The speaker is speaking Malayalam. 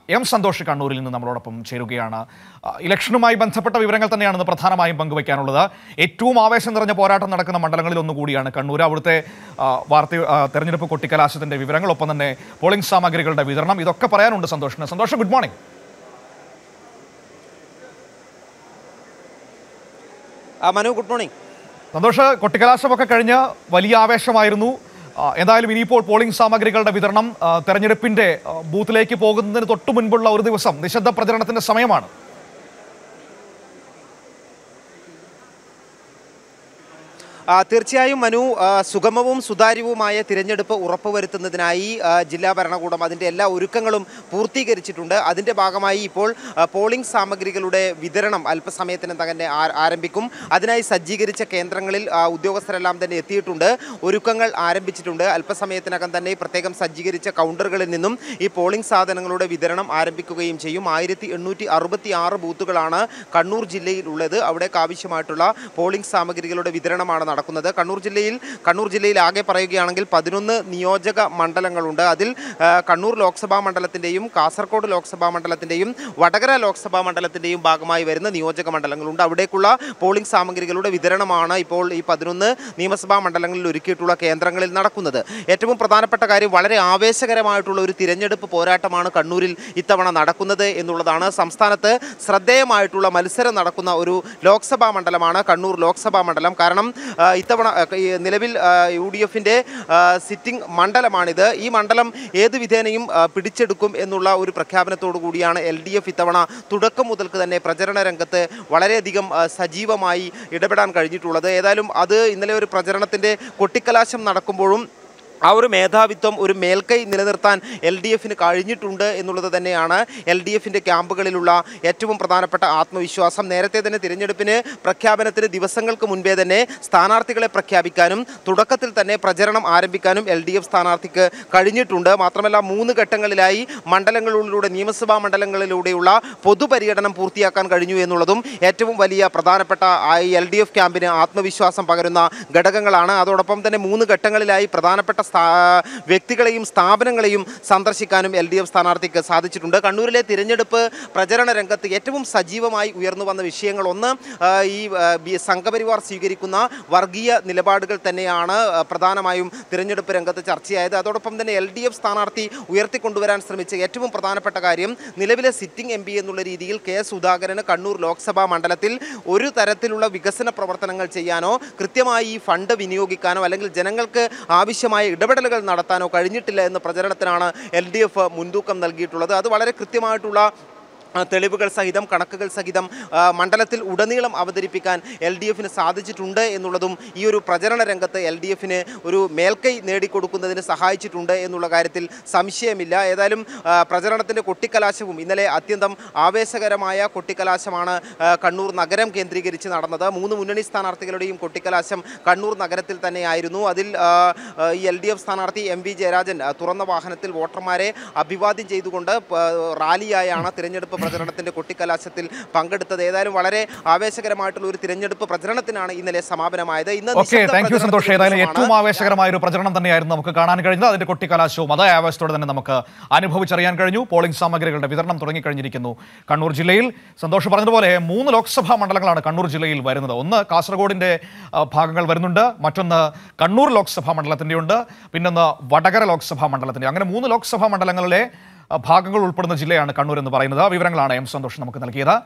എം സന്തോഷ് കണ്ണൂരിൽ നിന്ന് നമ്മളോടൊപ്പം ചേരുകയാണ് ആ, ഇലക്ഷനുമായി ബന്ധപ്പെട്ട വിവരങ്ങൾ തന്നെയാണ് ഇന്ന് പ്രധാനമായും പങ്കുവയ്ക്കാനുള്ളത് ഏറ്റവും ആവേശം നിറഞ്ഞ പോരാട്ടം നടക്കുന്ന മണ്ഡലങ്ങളിൽ ഒന്നുകൂടിയാണ് കണ്ണൂർ അവിടുത്തെ ആ, വാർത്ത ആ, തെരഞ്ഞെടുപ്പ് കൊട്ടിക്കലാശത്തിന്റെ വിവരങ്ങൾ ഒപ്പം തന്നെ പോളിംഗ് സാമഗ്രികളുടെ വിതരണം ഇതൊക്കെ പറയാനുണ്ട് സന്തോഷിന് സന്തോഷം ഗുഡ് മോർണിംഗ് ആ, മനു ഗുഡ് മോർണിംഗ് സന്തോഷ് കൊട്ടിക്കലാശമൊക്കെ കഴിഞ്ഞ് വലിയ ആവേശമായിരുന്നു ആ, എന്തായാലും ഇനിയിപ്പോൾ പോളിംഗ് സാമഗ്രികളുടെ വിതരണം ആ, തെരഞ്ഞെടുപ്പിന്റെ ആ, ബൂത്തിലേക്ക് പോകുന്നതിന് തൊട്ടു മുൻപുള്ള ഒരു ദിവസം നിശബ്ദ പ്രചരണത്തിന്റെ സമയമാണ് ആ, തീർച്ചയായും മനു ആ, സുഗമവും സുതാര്യവുമായ തിരഞ്ഞെടുപ്പ് ഉറപ്പുവരുത്തുന്നതിനായി ആ, ജില്ലാ ഭരണകൂടം അതിൻ്റെ എല്ലാ ഒരുക്കങ്ങളും പൂർത്തീകരിച്ചിട്ടുണ്ട് അതിൻ്റെ ഭാഗമായി ഇപ്പോൾ ആ, പോളിംഗ് സാമഗ്രികളുടെ വിതരണം അല്പസമയത്തിന് തന്നെ ആ- ആരംഭിക്കും അതിനായി സജ്ജീകരിച്ച കേന്ദ്രങ്ങളിൽ ആ, ഉദ്യോഗസ്ഥരെല്ലാം തന്നെ എത്തിയിട്ടുണ്ട് ഒരുക്കങ്ങൾ ആരംഭിച്ചിട്ടുണ്ട് അല്പസമയത്തിനകം തന്നെ ഈ പ്രത്യേകം സജ്ജീകരിച്ച കൗണ്ടറുകളിൽ നിന്നും ഈ പോളിംഗ് സാധനങ്ങളുടെ വിതരണം ആരംഭിക്കുകയും ചെയ്യും ആയിരത്തി എണ്ണൂറ്റി അറുപത്തി ആറ് ബൂത്തുകളാണ് കണ്ണൂർ ജില്ലയിൽ ഉള്ളത് അവിടേക്ക് ആവശ്യമായിട്ടുള്ള പോളിംഗ് സാമഗ്രികളുടെ വിതരണമാണ് നടക്കുന്നത് കണ്ണൂർ ജില്ലയിൽ കണ്ണൂർ ജില്ലയിൽ ആകെ പറയുകയാണെങ്കിൽ പതിനൊന്ന് നിയോജക മണ്ഡലങ്ങളുണ്ട് അതിൽ ആ, കണ്ണൂർ ലോക്സഭാ മണ്ഡലത്തിൻ്റെയും കാസർഗോഡ് ലോക്സഭാ മണ്ഡലത്തിൻ്റെയും വടകര ലോക്സഭാ മണ്ഡലത്തിൻ്റെയും ഭാഗമായി വരുന്ന നിയോജക മണ്ഡലങ്ങളുണ്ട് അവിടേക്കുള്ള പോളിംഗ് സാമഗ്രികളുടെ വിതരണമാണ് ഇപ്പോൾ ഈ പതിനൊന്ന് നിയമസഭാ മണ്ഡലങ്ങളിൽ ഒരുക്കിയിട്ടുള്ള കേന്ദ്രങ്ങളിൽ നടക്കുന്നത് ഏറ്റവും പ്രധാനപ്പെട്ട കാര്യം വളരെ ആവേശകരമായിട്ടുള്ള ഒരു തിരഞ്ഞെടുപ്പ് പോരാട്ടമാണ് കണ്ണൂരിൽ ഇത്തവണ നടക്കുന്നത് എന്നുള്ളതാണ് സംസ്ഥാനത്ത് ശ്രദ്ധേയമായിട്ടുള്ള മത്സരം നടക്കുന്ന ഒരു ലോക്സഭാ മണ്ഡലമാണ് കണ്ണൂർ ലോക്സഭാ മണ്ഡലം കാരണം ആ, ഇത്തവണ ആ, ഈ നിലവിൽ യു ഡി എഫിൻ്റെ സിറ്റിംഗ് മണ്ഡലമാണിത് ഈ മണ്ഡലം ഏത് വിധേനയും ആ, പിടിച്ചെടുക്കും എന്നുള്ള ഒരു പ്രഖ്യാപനത്തോടു കൂടിയാണ് എൽ ഡി എഫ് ഇത്തവണ തുടക്കം മുതൽക്ക് തന്നെ പ്രചരണ രംഗത്ത് വളരെയധികം ആ, സജീവമായി ഇടപെടാൻ കഴിഞ്ഞിട്ടുള്ളത് ഏതായാലും അത് ഇന്നലെ ഒരു പ്രചരണത്തിൻ്റെ കൊട്ടിക്കലാശം നടക്കുമ്പോഴും ആ ഒരു മേധാവിത്വം ഒരു മേൽക്കൈ നിലനിർത്താൻ എൽ ഡി എഫിന് കഴിഞ്ഞിട്ടുണ്ട് എന്നുള്ളത് തന്നെയാണ് എൽ ഡി എഫിൻ്റെ ക്യാമ്പുകളിലുള്ള ഏറ്റവും പ്രധാനപ്പെട്ട ആത്മവിശ്വാസം നേരത്തെ തന്നെ തിരഞ്ഞെടുപ്പിന് പ്രഖ്യാപനത്തിന് ദിവസങ്ങൾക്ക് മുൻപേ തന്നെ സ്ഥാനാർത്ഥികളെ പ്രഖ്യാപിക്കാനും തുടക്കത്തിൽ തന്നെ പ്രചരണം ആരംഭിക്കാനും എൽ ഡി എഫ് സ്ഥാനാർത്ഥിക്ക് കഴിഞ്ഞിട്ടുണ്ട് മാത്രമല്ല മൂന്ന് ഘട്ടങ്ങളിലായി മണ്ഡലങ്ങളിലൂടെ നിയമസഭാ മണ്ഡലങ്ങളിലൂടെയുള്ള പൊതുപര്യടനം പൂർത്തിയാക്കാൻ കഴിഞ്ഞു എന്നുള്ളതും ഏറ്റവും വലിയ പ്രധാനപ്പെട്ട എൽ ഡി എഫ് ക്യാമ്പിന് ആത്മവിശ്വാസം പകരുന്ന ഘടകങ്ങളാണ് അതോടൊപ്പം തന്നെ മൂന്ന് ഘട്ടങ്ങളിലായി പ്രധാനപ്പെട്ട സ്ഥാ- വ്യക്തികളെയും സ്ഥാപനങ്ങളെയും സന്ദർശിക്കാനും എൽ ഡി എഫ് സ്ഥാനാർത്ഥിക്ക് സാധിച്ചിട്ടുണ്ട് കണ്ണൂരിലെ തിരഞ്ഞെടുപ്പ് പ്രചരണ രംഗത്ത് ഏറ്റവും സജീവമായി ഉയർന്നു വന്ന വിഷയങ്ങൾ ഒന്ന് ആ, ഈ ആ, ബി- സംഘപരിവാർ സ്വീകരിക്കുന്ന വർഗീയ നിലപാടുകൾ തന്നെയാണ് ആ, പ്രധാനമായും തിരഞ്ഞെടുപ്പ് രംഗത്ത് ചർച്ചയായത് അതോടൊപ്പം തന്നെ എൽ ഡി എഫ് സ്ഥാനാർത്ഥി ഉയർത്തിക്കൊണ്ടുവരാൻ ശ്രമിച്ച ഏറ്റവും പ്രധാനപ്പെട്ട കാര്യം നിലവിലെ സിറ്റിംഗ് എം പി എന്നുള്ള രീതിയിൽ കെ സുധാകരന് കണ്ണൂർ ലോക്സഭാ മണ്ഡലത്തിൽ ഒരു തരത്തിലുള്ള വികസന പ്രവർത്തനങ്ങൾ ചെയ്യാനോ കൃത്യമായി ഈ ഫണ്ട് വിനിയോഗിക്കാനോ അല്ലെങ്കിൽ ജനങ്ങൾക്ക് ആവശ്യമായ ഇടപെടലുകൾ നടത്താനോ കഴിഞ്ഞിട്ടില്ല എന്ന പ്രചരണത്തിനാണ് എൽ ഡി എഫ് മുൻതൂക്കം നൽകിയിട്ടുള്ളത് അത് വളരെ കൃത്യമായിട്ടുള്ള ആ, തെളിവുകൾ സഹിതം കണക്കുകൾ സഹിതം ആ, മണ്ഡലത്തിൽ ഉടനീളം അവതരിപ്പിക്കാൻ എൽ ഡി എഫിന് സാധിച്ചിട്ടുണ്ട് എന്നുള്ളതും ഈ ഒരു പ്രചരണ രംഗത്ത് എൽ ഡി എഫിന് ഒരു മേൽക്കൈ നേടിക്കൊടുക്കുന്നതിന് സഹായിച്ചിട്ടുണ്ട് എന്നുള്ള കാര്യത്തിൽ സംശയമില്ല ഏതായാലും ആ, പ്രചരണത്തിൻ്റെ കൊട്ടിക്കലാശവും ഇന്നലെ അത്യന്തം ആവേശകരമായ കൊട്ടിക്കലാശമാണ് ആ, കണ്ണൂർ നഗരം കേന്ദ്രീകരിച്ച് നടന്നത് മൂന്ന് മുന്നണി സ്ഥാനാർത്ഥികളുടെയും കൊട്ടിക്കലാശം കണ്ണൂർ നഗരത്തിൽ തന്നെയായിരുന്നു അതിൽ ആ, ആ, ഈ എൽ ഡി എഫ് സ്ഥാനാർത്ഥി എം വി ജയരാജൻ ആ, തുറന്ന വാഹനത്തിൽ വോട്ടർമാരെ അഭിവാദ്യം ചെയ്തുകൊണ്ട് പ- റാലിയായാണ് തിരഞ്ഞെടുപ്പ് പ്രചരണത്തിന്റെ കൊട്ടിക്കലാശത്തിൽ പങ്കെടുത്തത് ഏതായാലും വളരെ ആവേശകരമായിട്ടുള്ള ഒരു തിരഞ്ഞെടുപ്പ് പ്രചരണത്തിനാണ് ഇന്നലെ സമാപനമായത് ഇന്ന് ഓക്കെ നിശബ്ദ താങ്ക് യു സന്തോഷ് പ്രചരണത്തിന്റെ ഏതായാലും ദിവസമാണ്. ഏറ്റവും ആവേശകരമായ ഒരു പ്രചരണം തന്നെയായിരുന്നു നമുക്ക് കാണാൻ കഴിഞ്ഞത് അതിന്റെ കൊട്ടിക്കലാശവും അതേ ആവേശത്തോടെ തന്നെ നമുക്ക് അനുഭവിച്ചറിയാൻ കഴിഞ്ഞു പോളിംഗ് സാമഗ്രികളുടെ വിതരണം തുടങ്ങിക്കഴിഞ്ഞിരിക്കുന്നു കണ്ണൂർ ജില്ലയിൽ സന്തോഷ് പറഞ്ഞതുപോലെ മൂന്ന് ലോക്സഭാ മണ്ഡലങ്ങളാണ് കണ്ണൂർ ജില്ലയിൽ വരുന്നത് ഒന്ന് കാസർഗോഡിന്റെ ആ, ഭാഗങ്ങൾ വരുന്നുണ്ട് മറ്റൊന്ന് കണ്ണൂർ ലോക്സഭാ മണ്ഡലത്തിന്റെ ഉണ്ട് പിന്നൊന്ന് വടകര ലോക്സഭാ മണ്ഡലത്തിന്റെ അങ്ങനെ മൂന്ന് ലോക്സഭാ മണ്ഡലങ്ങളിലെ ആ, ഭാഗങ്ങൾ ഉൾപ്പെടുന്ന ജില്ലയാണ് കണ്ണൂർ എന്ന് പറയുന്നത് ആ വിവരങ്ങളാണ് എം സന്തോഷ് നമുക്ക് നൽകിയത്